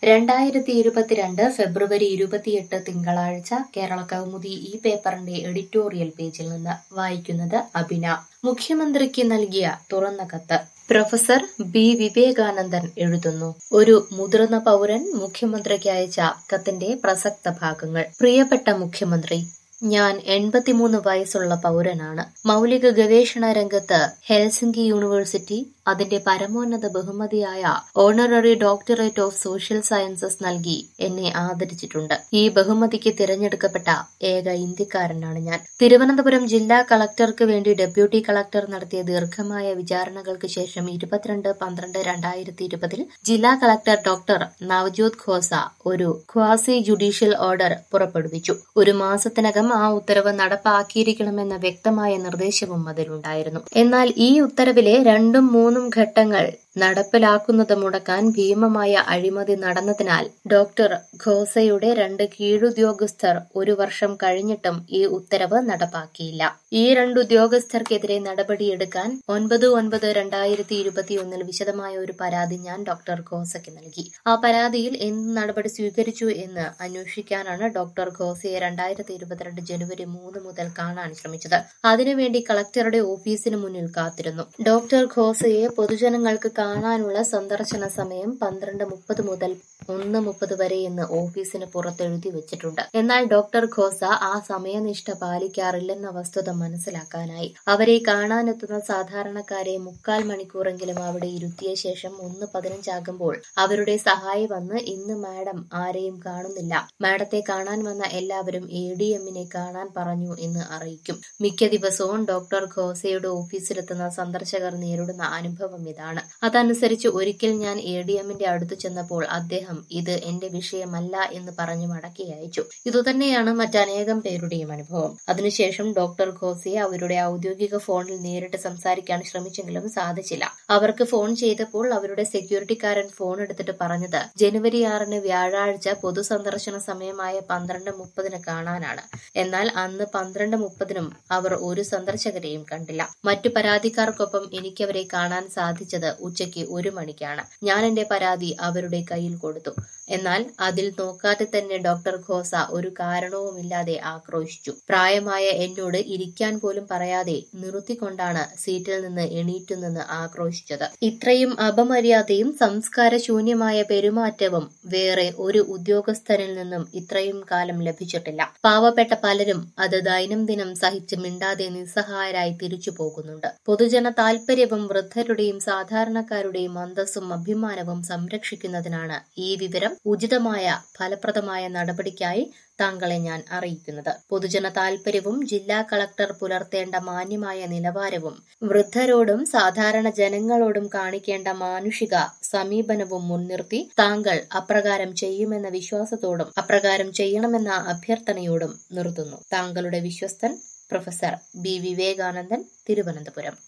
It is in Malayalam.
രണ്ടായിരത്തി ഇരുപത്തിരണ്ട് ഫെബ്രുവരി ഇരുപത്തിയെട്ട് തിങ്കളാഴ്ച കേരള കൗമുദി ഈ പേപ്പറിന്റെ എഡിറ്റോറിയൽ പേജിൽ നിന്ന് വായിക്കുന്നത് അഭിന മുഖ്യമന്ത്രിക്ക് നൽകിയ തുറന്ന കത്ത് പ്രൊഫസർ ബി വിവേകാനന്ദൻ എഴുതുന്നു ഒരു മുതിർന്ന പൗരൻ മുഖ്യമന്ത്രിക്ക് അയച്ച കത്തിന്റെ പ്രസക്ത ഭാഗങ്ങൾ പ്രിയപ്പെട്ട മുഖ്യമന്ത്രി ഞാൻ എൺപത്തിമൂന്ന് വയസ്സുള്ള പൗരനാണ് മൗലിക ഗവേഷണ രംഗത്ത് ഹെൽസിംഗി യൂണിവേഴ്സിറ്റി അതിന്റെ പരമോന്നത ബഹുമതിയായ honorary doctorate of social sciences നൽകി എന്നെ ആദരിച്ചിട്ടുണ്ട് ഈ ബഹുമതിക്ക് തിരഞ്ഞെടുക്കപ്പെട്ട ഏക ഇന്ത്യക്കാരനാണ് ഞാൻ തിരുവനന്തപുരം ജില്ലാ കളക്ടർക്ക് വേണ്ടി ഡെപ്യൂട്ടി കളക്ടർ നടത്തിയ ദീർഘമായ വിചാരണകൾക്ക് ശേഷം ഇരുപത്തിരണ്ട് പന്ത്രണ്ട് രണ്ടായിരത്തി ഇരുപതിൽ ജില്ലാ കളക്ടർ ഡോക്ടർ നവജോത് ഖോസ ഒരു ഖ്വാസി ജുഡീഷ്യൽ ഓർഡർ പുറപ്പെടുവിച്ചു ഒരു മാസത്തിനകം ആ ഉത്തരവ് നടപ്പാക്കിയിരിക്കണമെന്ന വ്യക്തമായ നിർദ്ദേശവും അതിലുണ്ടായിരുന്നു എന്നാൽ ഈ ഉത്തരവിലെ രണ്ടും മൂന്നും ഘട്ടങ്ങൾ നടപ്പിലാക്കുന്നത് മുടക്കാൻ ഭീമമായ അഴിമതി നടന്നതിനാൽ ഡോക്ടർ ഖോസയുടെ രണ്ട് കീഴുദ്യോഗസ്ഥർ ഒരു വർഷം കഴിഞ്ഞിട്ടും ഈ ഉത്തരവ് നടപ്പാക്കിയില്ല ഈ രണ്ട് ഉദ്യോഗസ്ഥർക്കെതിരെ നടപടിയെടുക്കാൻ ഒൻപത് ഒൻപത് രണ്ടായിരത്തി ഇരുപത്തിയൊന്നിൽ വിശദമായ ഒരു പരാതി ഞാൻ ഡോക്ടർ ഖോസയ്ക്ക് നൽകി ആ പരാതിയിൽ എന്ത് നടപടി സ്വീകരിച്ചു എന്ന് അന്വേഷിക്കാനാണ് ഡോക്ടർ ഖോസയെ രണ്ടായിരത്തി ഇരുപത്തിരണ്ട് ജനുവരി മൂന്ന് മുതൽ കാണാൻ ശ്രമിച്ചത് അതിനുവേണ്ടി കളക്ടറുടെ ഓഫീസിന് മുന്നിൽ കാത്തിരുന്നു ഡോക്ടർ ഖോസയെ പൊതുജനങ്ങൾക്ക് കാണാനുള്ള സന്ദർശന സമയം പന്ത്രണ്ട് മുപ്പത് മുതൽ ഒന്ന് മുപ്പത് വരെ എന്ന് ഓഫീസിന് പുറത്തെഴുതി വെച്ചിട്ടുണ്ട് എന്നാൽ ഡോക്ടർ ഖോസ ആ സമയനിഷ്ഠ പാലിക്കാറില്ലെന്ന വസ്തുത മനസ്സിലാക്കാനായി അവരെ കാണാനെത്തുന്ന സാധാരണക്കാരെ മുക്കാൽ മണിക്കൂറെങ്കിലും അവിടെ ഇരുത്തിയ ശേഷം ഒന്ന് പതിനഞ്ചാകുമ്പോൾ അവരുടെ സഹായി വന്ന് ഇന്ന് മാഡം ആരെയും കാണുന്നില്ല മാഡത്തെ കാണാൻ വന്ന എല്ലാവരും എ ഡി എമ്മിനെ കാണാൻ പറഞ്ഞു എന്ന് അറിയിക്കും മിക്ക ദിവസവും ഡോക്ടർ ഖോസയുടെ ഓഫീസിലെത്തുന്ന സന്ദർശകർ നേരിടുന്ന അനുഭവം ഇതാണ് അതനുസരിച്ച് ഒരിക്കൽ ഞാൻ എ ഡി എമ്മിന്റെ അടുത്ത് ചെന്നപ്പോൾ അദ്ദേഹം ഇത് എന്റെ വിഷയമല്ല എന്ന് പറഞ്ഞു മടക്കി അയച്ചു ഇതുതന്നെയാണ് മറ്റനേകം പേരുടെയും അനുഭവം അതിനുശേഷം ഡോക്ടർ ഖോസയെ അവരുടെ ഔദ്യോഗിക ഫോണിൽ നേരിട്ട് സംസാരിക്കാൻ ശ്രമിച്ചെങ്കിലും സാധിച്ചില്ല അവർക്ക് ഫോൺ ചെയ്തപ്പോൾ അവരുടെ സെക്യൂരിറ്റിക്കാരൻ ഫോൺ എടുത്തിട്ട് പറഞ്ഞത് ജനുവരി ആറിന് വ്യാഴാഴ്ച പൊതു സന്ദർശന സമയമായ പന്ത്രണ്ട് മുപ്പതിന് കാണാനാണ് എന്നാൽ അന്ന് പന്ത്രണ്ട് മുപ്പതിനും അവർ ഒരു സന്ദർശകരെയും കണ്ടില്ല മറ്റു പരാതിക്കാർക്കൊപ്പം എനിക്കവരെ കാണാൻ സാധിച്ചത് ഉച്ചയ്ക്ക് ഒരു മണിക്കാണ് ഞാൻ എന്റെ പരാതി അവരുടെ കയ്യിൽ കൊടുത്തു എന്നാൽ അതിൽ നോക്കാതെ തന്നെ ഡോക്ടർ ഖോസ ഒരു കാരണവുമില്ലാതെ ആക്രോശിച്ചു പ്രായമായ എന്നോട് ഇരിക്കാൻ പോലും പറയാതെ നിർത്തിക്കൊണ്ടാണ് സീറ്റിൽ നിന്ന് എണീറ്റു നിന്ന് ആക്രോശിച്ചത് ഇത്രയും അപമര്യാദയും സംസ്കാരശൂന്യമായ പെരുമാറ്റവും വേറെ ഒരു ഉദ്യോഗസ്ഥരിൽ നിന്നും ഇത്രയും കാലം ലഭിച്ചിട്ടില്ല പാവപ്പെട്ട പലരും അത് ദൈനംദിനം സഹിച്ച് മിണ്ടാതെ നിസ്സഹായരായി തിരിച്ചു പോകുന്നുണ്ട് പൊതുജന താൽപര്യവും വൃദ്ധരുടെയും സാധാരണക്കാരുടെയും അന്തസ്സും അഭിമാനവും സംരക്ഷിക്കുന്നതിനാണ് ഈ വിവരം ഉചിതമായ ഫലപ്രദമായ നടപടിക്കായി താങ്കളെ ഞാൻ അറിയിക്കുന്നത് പൊതുജന താൽപര്യവും ജില്ലാ കളക്ടർ പുലർത്തേണ്ട മാന്യമായ നിലവാരവും വൃദ്ധരോടും സാധാരണ ജനങ്ങളോടും കാണിക്കേണ്ട മാനുഷിക സമീപനവും മുൻനിർത്തി താങ്കൾ അപ്രകാരം ചെയ്യുമെന്ന വിശ്വാസത്തോടും അപ്രകാരം ചെയ്യണമെന്ന അഭ്യർത്ഥനയോടും നിർത്തുന്നു താങ്കളുടെ വിശ്വസ്തൻ പ്രൊഫസർ ബി വിവേകാനന്ദൻ തിരുവനന്തപുരം